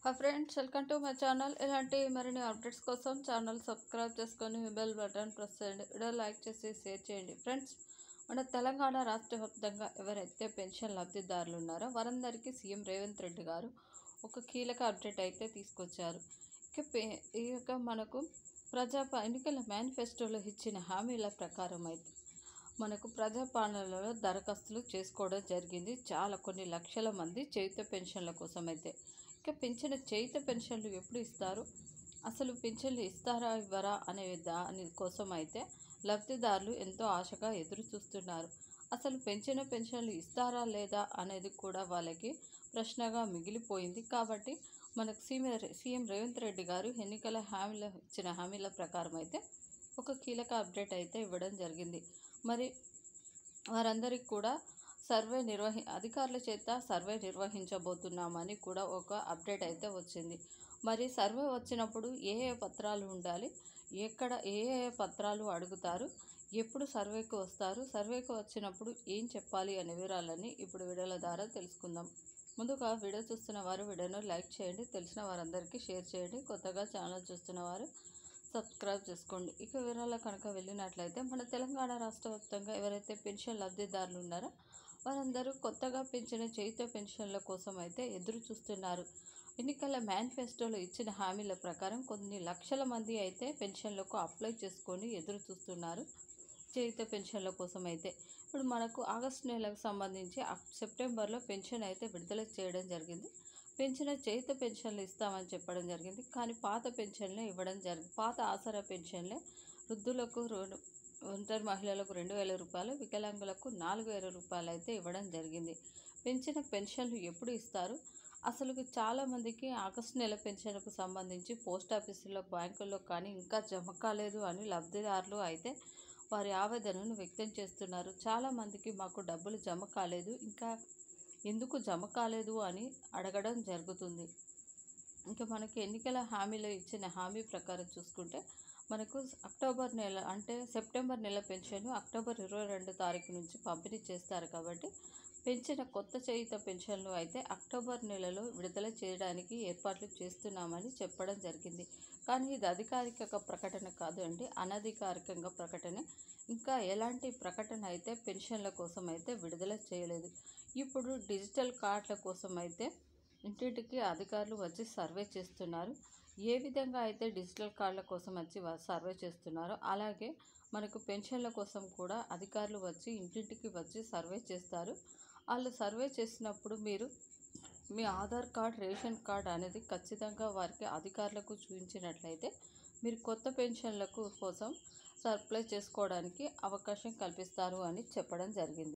hi friends welcome to my channel ఇలాంటి మరిన్ని updates కోసం ఛానల్ సబ్స్క్రైబ్ చేసుకొని బెల్ బటన్ ప్రెస్ చేయండి వీడియో లైక్ చేసి షేర్ చేయండి ఫ్రెండ్స్ మన తెలంగాణ రాష్ట్ర వ్యాప్తంగా ఎవరైతే పెన్షన్ లబ్ధిదారులు ఉన్నారో వారందరికీ సీఎం రేవంత్ రెడ్డి గారు ఒక కీలక అప్డేట్ అయితే తీసుకొచ్చారు ఇక పే ఇక మనకు ప్రజా ఎన్నికల మేనిఫెస్టోలో ఇచ్చిన హామీల ప్రకారం అయితే మనకు ప్రజాపాలనలో దరఖాస్తులు చేసుకోవడం జరిగింది చాలా కొన్ని లక్షల మంది చేయుత పెన్షన్ల కోసం అయితే ఇక పెంచిన చేయుత పెన్షన్లు ఎప్పుడు ఇస్తారు అసలు పెన్షన్లు ఇస్తారా ఇవ్వరా అనే దాని కోసం అయితే లబ్ధిదారులు ఎంతో ఆశగా ఎదురు చూస్తున్నారు అసలు పెంచిన పెన్షన్లు ఇస్తారా లేదా అనేది కూడా వాళ్ళకి ప్రశ్నగా మిగిలిపోయింది కాబట్టి మనకు సీఎం సీఎం రేవంత్ రెడ్డి గారు ఎన్నికల హామీల ఇచ్చిన హామీల ప్రకారం అయితే ఒక కీలక అప్డేట్ అయితే ఇవ్వడం జరిగింది మరి వారందరికీ కూడా సర్వే నిర్వహి అధికారుల చేత సర్వే నిర్వహించబోతున్నామని కూడా ఒక అప్డేట్ అయితే వచ్చింది మరి సర్వే వచ్చినప్పుడు ఏ ఏ పత్రాలు ఉండాలి ఎక్కడ ఏ ఏ పత్రాలు అడుగుతారు ఎప్పుడు సర్వేకి వస్తారు సర్వేకి వచ్చినప్పుడు ఏం చెప్పాలి అనే వివరాలన్నీ ఇప్పుడు వీడియోల ద్వారా తెలుసుకుందాం ముందుగా వీడియో చూస్తున్న వారు వీడియోను లైక్ చేయండి తెలిసిన వారందరికీ షేర్ చేయండి కొత్తగా ఛానల్ చూస్తున్న వారు సబ్స్క్రైబ్ చేసుకోండి ఇక వివరాల కనుక వెళ్ళినట్లయితే మన తెలంగాణ రాష్ట్ర వ్యాప్తంగా ఎవరైతే పెన్షన్ లబ్ధిదారులు ఉన్నారో వారందరూ కొత్తగా పెంచిన చేయుత పెన్షన్ల కోసం అయితే ఎదురు చూస్తున్నారు ఎన్నికల మేనిఫెస్టోలో ఇచ్చిన హామీల ప్రకారం కొన్ని లక్షల మంది అయితే పెన్షన్లకు అప్లై చేసుకొని ఎదురు చూస్తున్నారు చేయుత పెన్షన్ల కోసం అయితే ఇప్పుడు మనకు ఆగస్టు నెలకు సంబంధించి అక్- సెప్టెంబర్లో పెన్షన్ అయితే విడుదల చేయడం జరిగింది పెంచిన చేయుత పెన్షన్లు ఇస్తామని చెప్పడం జరిగింది కానీ పాత పెన్షన్లే ఇవ్వడం జరిగింది పాత ఆసరా పెన్షన్లే వృద్ధులకు రెండు ఒంటరి మహిళలకు రెండు వేల రూపాయలు వికలాంగులకు నాలుగు వేల రూపాయలు అయితే ఇవ్వడం జరిగింది పెంచిన పెన్షన్లు ఎప్పుడు ఇస్తారు అసలు చాలామందికి ఆగస్టు నెల పెన్షన్కు సంబంధించి పోస్ట్ ఆఫీసులో బ్యాంకుల్లో కానీ ఇంకా జమ కాలేదు అని లబ్ధిదారులు అయితే వారి ఆవేదనను వ్యక్తం చేస్తున్నారు చాలామందికి మాకు డబ్బులు జమ కాలేదు ఇంకా ఎందుకు జమ కాలేదు అని అడగడం జరుగుతుంది ఇంకా మనకి ఎన్నికల హామీలో ఇచ్చిన హామీ ప్రకారం చూసుకుంటే మనకు అక్టోబర్ నెల అంటే సెప్టెంబర్ నెల పెన్షన్ అక్టోబర్ ఇరవై రెండు తారీఖు నుంచి పంపిణీ చేస్తారు కాబట్టి పెంచిన కొత్త చేయుత పెన్షన్లు అయితే అక్టోబర్ నెలలో విడుదల చేయడానికి ఏర్పాట్లు చేస్తున్నామని చెప్పడం జరిగింది కానీ ఇది అధికారిక ప్రకటన కాదు అండి అనధికారికంగా ప్రకటన ఇంకా ఎలాంటి ప్రకటన అయితే పెన్షన్ల కోసం అయితే విడుదల చేయలేదు ఇప్పుడు డిజిటల్ కార్డుల కోసం అయితే ఇంటింటికి అధికారులు వచ్చి సర్వే చేస్తున్నారు ఏ విధంగా అయితే డిజిటల్ కార్డుల కోసం వచ్చి వా- సర్వే చేస్తున్నారో అలాగే మనకు పెన్షన్ల కోసం కూడా అధికారులు వచ్చి ఇంటింటికి వచ్చి సర్వే చేస్తారు వాళ్ళు సర్వే చేసినప్పుడు మీరు మీ ఆధార్ కార్డ్ రేషన్ కార్డ్ అనేది ఖచ్చితంగా వారికి అధికారులకు చూపించినట్లయితే మీరు కొత్త పెన్షన్లకు కోసం అప్లై చేసుకోవడానికి అవకాశం కల్పిస్తారు అని చెప్పడం జరిగింది